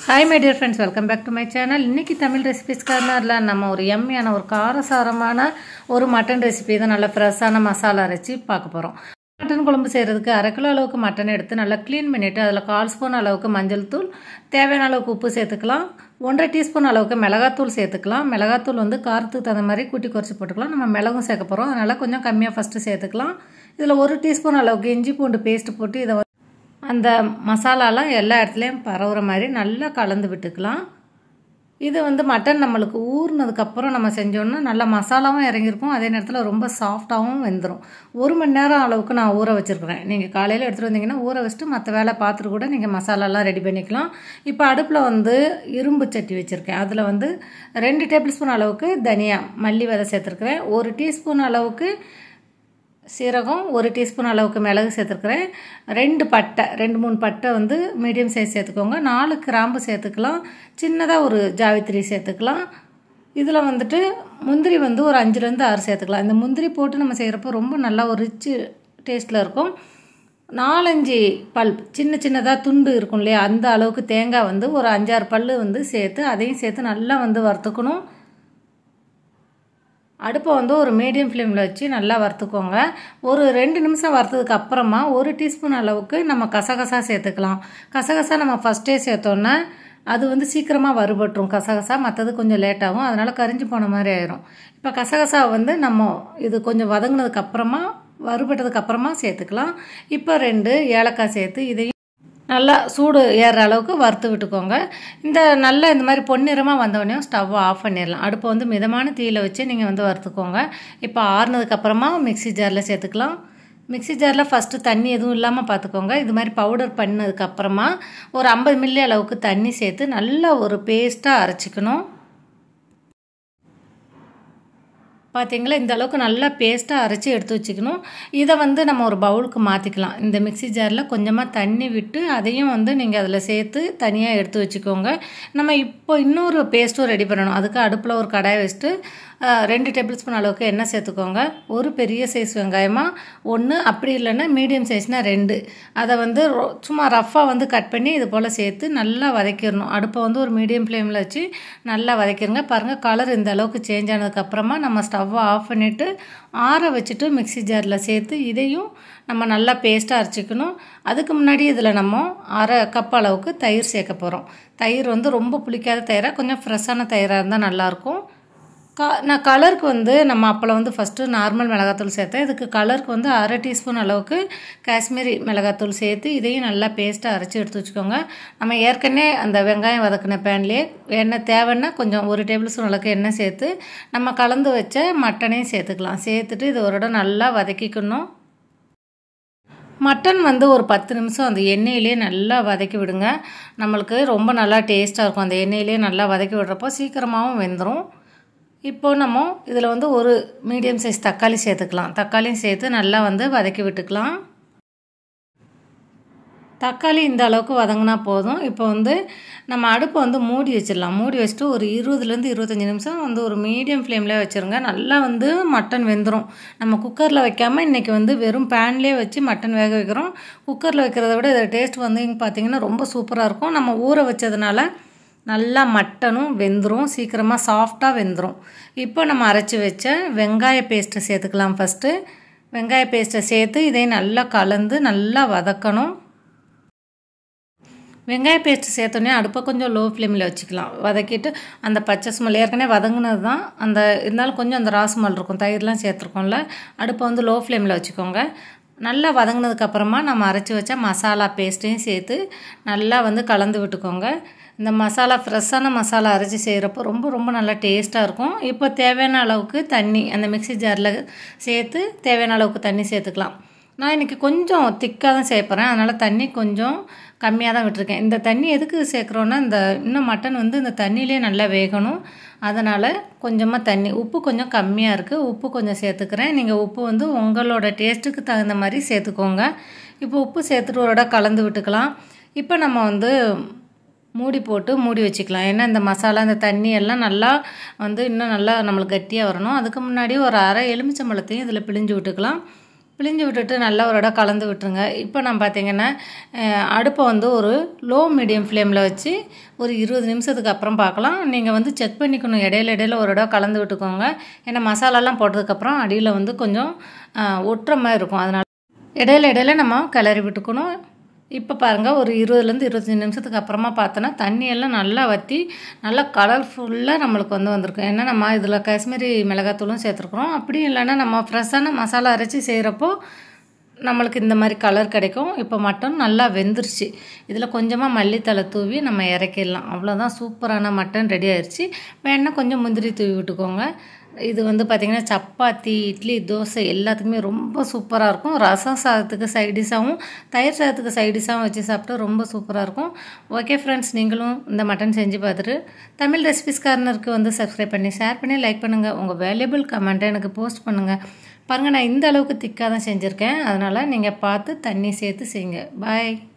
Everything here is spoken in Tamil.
hi my dear friends welcome back to my channel இன்றைக்கி தமிழ் ரெசிபிஸ் கார்னரில் நம்ம ஒரு எம்மியான ஒரு காரசாரமான ஒரு மட்டன் ரெசிபி தான் நல்ல ஃப்ரெஷ்ஷான மசாலா அரைச்சி பார்க்க போகிறோம் மட்டன் குழம்பு செய்கிறதுக்கு அரை கிலோ அளவுக்கு மட்டன் எடுத்து நல்லா க்ளீன் பண்ணிவிட்டு அதில் கால் ஸ்பூன் அளவுக்கு மஞ்சள் தூள் தேவையான அளவுக்கு உப்பு சேர்த்துக்கலாம் ஒன்றரை டீஸ்பூன் அளவுக்கு மிளகாத்தூள் சேர்த்துக்கலாம் மிளகாத்தூள் வந்து காரத்துக்கு தகுந்த மாதிரி கூட்டி குறைச்சி போட்டுக்கலாம் நம்ம மிளகும் சேர்க்க போகிறோம் அதனால் கொஞ்சம் கம்மியாக ஃபஸ்ட்டு சேர்த்துக்கலாம் இதில் ஒரு டீஸ்பூன் அளவுக்கு இஞ்சி பூண்டு பேஸ்ட் போட்டு இதை வந்து அந்த மசாலாலாம் எல்லா இடத்துலையும் பரவுற மாதிரி நல்லா கலந்து விட்டுக்கலாம் இது வந்து மட்டன் நம்மளுக்கு ஊறினதுக்கப்புறம் நம்ம செஞ்சோன்னா நல்லா மசாலாவும் இறங்கியிருக்கும் அதே நேரத்தில் ரொம்ப சாஃப்டாகவும் வெந்துடும் ஒரு மணி நேரம் அளவுக்கு நான் ஊற வச்சுருக்கிறேன் நீங்கள் காலையில் எடுத்துகிட்டு வந்தீங்கன்னா ஊற வச்சுட்டு மற்ற வேலை பார்த்துட்டு கூட நீங்கள் மசாலாலாம் ரெடி பண்ணிக்கலாம் இப்போ அடுப்பில் வந்து இரும்பு சட்டி வச்சுருக்கேன் அதில் வந்து ரெண்டு டேபிள் ஸ்பூன் அளவுக்கு தனியா மல்லி விதை சேர்த்துருக்குறேன் ஒரு டீஸ்பூன் அளவுக்கு சீரகம் ஒரு டீஸ்பூன் அளவுக்கு மிளகு சேர்த்துருக்குறேன் ரெண்டு பட்டை ரெண்டு மூணு பட்டை வந்து மீடியம் சைஸ் சேர்த்துக்கோங்க நாலு கிராம்பு சேர்த்துக்கலாம் சின்னதாக ஒரு ஜாவித்திரி சேர்த்துக்கலாம் இதில் வந்துட்டு முந்திரி வந்து ஒரு அஞ்சுலேருந்து ஆறு சேர்த்துக்கலாம் இந்த முந்திரி போட்டு நம்ம செய்கிறப்போ ரொம்ப நல்லா ஒரு ரிச்சு டேஸ்ட்டில் இருக்கும் நாலஞ்சு பல் சின்ன சின்னதாக துண்டு இருக்கும் இல்லையா அந்த அளவுக்கு தேங்காய் வந்து ஒரு அஞ்சாறு பல் வந்து சேர்த்து அதையும் சேர்த்து நல்லா வந்து வறுத்துக்கணும் அடுப்பை வந்து ஒரு மீடியம் ஃப்ளேமில் வச்சு நல்லா வறுத்துக்கோங்க ஒரு ரெண்டு நிமிஷம் வறுத்ததுக்கு அப்புறமா ஒரு டீஸ்பூன் அளவுக்கு நம்ம கசகசா சேர்த்துக்கலாம் கசகசா நம்ம ஃபஸ்ட்டே சேர்த்தோன்னா அது வந்து சீக்கிரமாக வறுபட்டுரும் கசகசா மற்றது கொஞ்சம் லேட்டாகும் அதனால் கரிஞ்சு போன மாதிரி ஆயிரும் இப்போ கசகசா வந்து நம்ம இது கொஞ்சம் வதங்கினதுக்கு அப்புறமா வறுபட்டதுக்கு அப்புறமா சேர்த்துக்கலாம் இப்போ ரெண்டு ஏலக்காய் சேர்த்து இதையும் நல்லா சூடு ஏறுற அளவுக்கு வறுத்து விட்டுக்கோங்க இந்த நல்லா இந்த மாதிரி பொன்னிறமாக வந்தோடனே ஸ்டவ்வை ஆஃப் பண்ணிடலாம் அடுப்பை வந்து மிதமான தீயில் வச்சு நீங்கள் வந்து வறுத்துக்கோங்க இப்போ ஆறுனதுக்கப்புறமா மிக்சி ஜாரில் சேர்த்துக்கலாம் மிக்சி ஜாரில் ஃபஸ்ட்டு தண்ணி எதுவும் இல்லாமல் பார்த்துக்கோங்க இது மாதிரி பவுடர் பண்ணதுக்கப்புறமா ஒரு ஐம்பது மில்லி அளவுக்கு தண்ணி சேர்த்து நல்லா ஒரு பேஸ்ட்டாக அரைச்சிக்கணும் பார்த்தீங்களா இந்த அளவுக்கு நல்லா பேஸ்ட்டாக அரைச்சி எடுத்து வச்சுக்கணும் இதை வந்து நம்ம ஒரு பவுலுக்கு மாற்றிக்கலாம் இந்த மிக்சி ஜாரில் கொஞ்சமாக தண்ணி விட்டு அதையும் வந்து நீங்கள் அதில் சேர்த்து தனியாக எடுத்து வச்சுக்கோங்க நம்ம இப்போ இன்னொரு பேஸ்ட்டும் ரெடி பண்ணணும் அதுக்கு அடுப்பில் ஒரு கடாயை வச்சுட்டு ரெண்டு டேபிள் ஸ்பூன் அளவுக்கு எண்ணெய் சேர்த்துக்கோங்க ஒரு பெரிய சைஸ் வெங்காயமாக ஒன்று அப்படி இல்லைன்னா மீடியம் சைஸ்னால் ரெண்டு அதை வந்து சும்மா ரஃப்பாக வந்து கட் பண்ணி இது போல் சேர்த்து நல்லா வதக்கிடணும் அடுப்பை வந்து ஒரு மீடியம் ஃப்ளேமில் வச்சு நல்லா வதக்கிடுங்க பாருங்கள் கலர் இந்த அளவுக்கு சேஞ்ச் ஆனதுக்கப்புறமா நம்ம ஸ்டவ்வை ஆஃப் பண்ணிவிட்டு ஆற வச்சுட்டு மிக்சி ஜாரில் சேர்த்து இதையும் நம்ம நல்லா பேஸ்ட்டாக அரைச்சிக்கணும் அதுக்கு முன்னாடி இதில் நம்ம அரை கப் அளவுக்கு தயிர் சேர்க்க போகிறோம் தயிர் வந்து ரொம்ப புளிக்காத தயிராக கொஞ்சம் ஃப்ரெஷ்ஷான தயிராக இருந்தால் நல்லாயிருக்கும் கா நான் கலருக்கு வந்து நம்ம அப்போல வந்து ஃபஸ்ட்டு நார்மல் மிளகாத்தூள் சேர்த்தேன் இதுக்கு கலருக்கு வந்து அரை டீஸ்பூன் அளவுக்கு காஷ்மீரி மிளகாத்தூள் சேர்த்து இதையும் நல்லா பேஸ்ட்டாக அரைச்சி எடுத்து வச்சுக்கோங்க நம்ம ஏற்கனவே அந்த வெங்காயம் வதக்கின பேன்லேயே எண்ணெய் தேவைன்னா கொஞ்சம் ஒரு டேபிள் ஸ்பூன் அளவுக்கு எண்ணெய் சேர்த்து நம்ம கலந்து வச்ச மட்டனையும் சேர்த்துக்கலாம் சேர்த்துட்டு இது ஒரு இடம் நல்லா வதக்கிக்கணும் மட்டன் வந்து ஒரு பத்து நிமிஷம் அந்த எண்ணெயிலே நல்லா வதக்கி விடுங்க நம்மளுக்கு ரொம்ப நல்லா டேஸ்ட்டாக இருக்கும் அந்த எண்ணெயிலே நல்லா வதக்கி விடுறப்போ சீக்கிரமாகவும் வெந்துடும் இப்போது நம்ம இதில் வந்து ஒரு மீடியம் சைஸ் தக்காளி சேர்த்துக்கலாம் தக்காளியும் சேர்த்து நல்லா வந்து வதக்கி விட்டுக்கலாம் தக்காளி இந்த அளவுக்கு வதங்கினா போதும் இப்போ வந்து நம்ம அடுப்பை வந்து மூடி வச்சிடலாம் மூடி வச்சுட்டு ஒரு இருபதுலேருந்து இருபத்தஞ்சி நிமிஷம் வந்து ஒரு மீடியம் ஃப்ளேமில் வச்சுருங்க நல்லா வந்து மட்டன் வெந்துடும் நம்ம குக்கரில் வைக்காமல் இன்றைக்கி வந்து வெறும் பேன்லேயே வச்சு மட்டன் வேக வைக்கிறோம் குக்கரில் வைக்கிறத விட இதை டேஸ்ட் வந்து பார்த்திங்கன்னா ரொம்ப சூப்பராக இருக்கும் நம்ம ஊற வச்சதுனால நல்லா மட்டனும் வெந்துடும் சீக்கிரமாக சாஃப்டாக வெந்துடும் இப்போ நம்ம அரைச்சி வச்ச வெங்காய பேஸ்ட்டை சேர்த்துக்கலாம் ஃபஸ்ட்டு வெங்காய பேஸ்ட்டை சேர்த்து இதை நல்லா கலந்து நல்லா வதக்கணும் வெங்காய பேஸ்ட்டு சேர்த்தோன்னே அடுப்பை கொஞ்சம் லோ ஃப்ளேமில் வச்சுக்கலாம் வதக்கிட்டு அந்த பச்சை ஸ்மெல் ஏற்கனவே வதங்கினது தான் அந்த இருந்தாலும் கொஞ்சம் அந்த ராஸ்மல் இருக்கும் தயிர்லாம் சேர்த்துருக்கோம்ல அடுப்பை வந்து லோ ஃப்ளேமில் வச்சுக்கோங்க நல்லா வதங்கினதுக்கப்புறமா நம்ம அரைச்சி வச்ச மசாலா பேஸ்ட்டையும் சேர்த்து நல்லா வந்து கலந்து விட்டுக்கோங்க இந்த மசாலா ஃப்ரெஷ்ஷான மசாலா அரைச்சி செய்கிறப்போ ரொம்ப ரொம்ப நல்லா டேஸ்ட்டாக இருக்கும் இப்போ தேவையான அளவுக்கு தண்ணி அந்த மிக்சி ஜாரில் சேர்த்து தேவையான அளவுக்கு தண்ணி சேர்த்துக்கலாம் நான் இன்றைக்கி கொஞ்சம் திக்காக தான் சேர்ப்பறேன் அதனால் தண்ணி கொஞ்சம் கம்மியாக தான் விட்டுருக்கேன் இந்த தண்ணி எதுக்கு சேர்க்குறோன்னா இந்த இன்னும் மட்டன் வந்து இந்த தண்ணியிலே நல்லா வேகணும் அதனால் கொஞ்சமாக தண்ணி உப்பு கொஞ்சம் கம்மியாக இருக்குது உப்பு கொஞ்சம் சேர்த்துக்கிறேன் நீங்கள் உப்பு வந்து உங்களோட டேஸ்ட்டுக்கு தகுந்த மாதிரி சேர்த்துக்கோங்க இப்போ உப்பு சேர்த்துட்டு ஒரு இடம் கலந்து விட்டுக்கலாம் இப்போ நம்ம வந்து மூடி போட்டு மூடி வச்சுக்கலாம் ஏன்னா இந்த மசாலா இந்த தண்ணி எல்லாம் நல்லா வந்து இன்னும் நல்லா நம்மளுக்கு கட்டியாக வரணும் அதுக்கு முன்னாடி ஒரு அரை எலுமிச்சம்பழத்தையும் இதில் பிழிஞ்சு விட்டுக்கலாம் பிழிஞ்சு விட்டுட்டு நல்லா ஒரு இடம் கலந்து விட்டுருங்க இப்போ நான் பார்த்தீங்கன்னா அஹ், அடுப்பை வந்து ஒரு லோ மீடியம் ஃப்ளேமில் வச்சு ஒரு இருபது நிமிஷத்துக்கு அப்புறம் பார்க்கலாம் நீங்கள் வந்து செக் பண்ணிக்கணும் இடையில இடையில ஒரு இடம் கலந்து விட்டுக்கோங்க ஏன்னா மசாலாலாம் போட்டதுக்கப்புறம் அடியில் வந்து கொஞ்சம் அஹ், ஒட்டுற மாதிரி இருக்கும் அதனால் இடையில இடையில நம்ம கிளறி விட்டுக்கணும் இப்போ பாருங்கள் ஒரு இருபதுலேருந்து இருபத்தஞ்சி நிமிஷத்துக்கு அப்புறமா பார்த்தோன்னா தண்ணியெல்லாம் நல்லா வற்றி நல்லா கலர்ஃபுல்லாக நம்மளுக்கு வந்து வந்திருக்கும் ஏன்னா நம்ம இதில் காஷ்மீரி மிளகாத்தூளும் சேர்த்துருக்குறோம் அப்படியும் இல்லைன்னா நம்ம ஃப்ரெஷ்ஷான மசாலா அரைச்சி செய்கிறப்போ நம்மளுக்கு இந்த மாதிரி கலர் கிடைக்கும் இப்போ மட்டன் நல்லா வெந்துருச்சு இதில் கொஞ்சமாக மல்லித்தலை தூவி நம்ம இறக்கிடலாம் அவ்வளோதான் சூப்பரான மட்டன் ரெடி ஆயிடுச்சு வேணால் கொஞ்சம் முந்திரி தூவி விட்டுக்கோங்க இது வந்து பார்த்திங்கன்னா சப்பாத்தி இட்லி தோசை எல்லாத்துக்குமே ரொம்ப சூப்பராக இருக்கும் ரசம் சாதத்துக்கு சைடிஷாகவும் தயிர் சாதத்துக்கு சைடிஷாகவும் வச்சு சாப்பிட்டா ரொம்ப சூப்பராக இருக்கும் ஓகே ஃப்ரெண்ட்ஸ் நீங்களும் இந்த மட்டன் செஞ்சு பார்த்துட்டு தமிழ் ரெசிபிஸ் கார்னருக்கு வந்து சப்ஸ்கிரைப் பண்ணி ஷேர் பண்ணி லைக் பண்ணுங்கள் உங்கள் வேல்யூபிள் கமெண்ட்டை எனக்கு போஸ்ட் பண்ணுங்கள் பாருங்கள் நான் இந்த அளவுக்கு திக்காக தான் செஞ்சுருக்கேன் அதனால் நீங்கள் பார்த்து தண்ணி சேர்த்து செய்யுங்க பாய்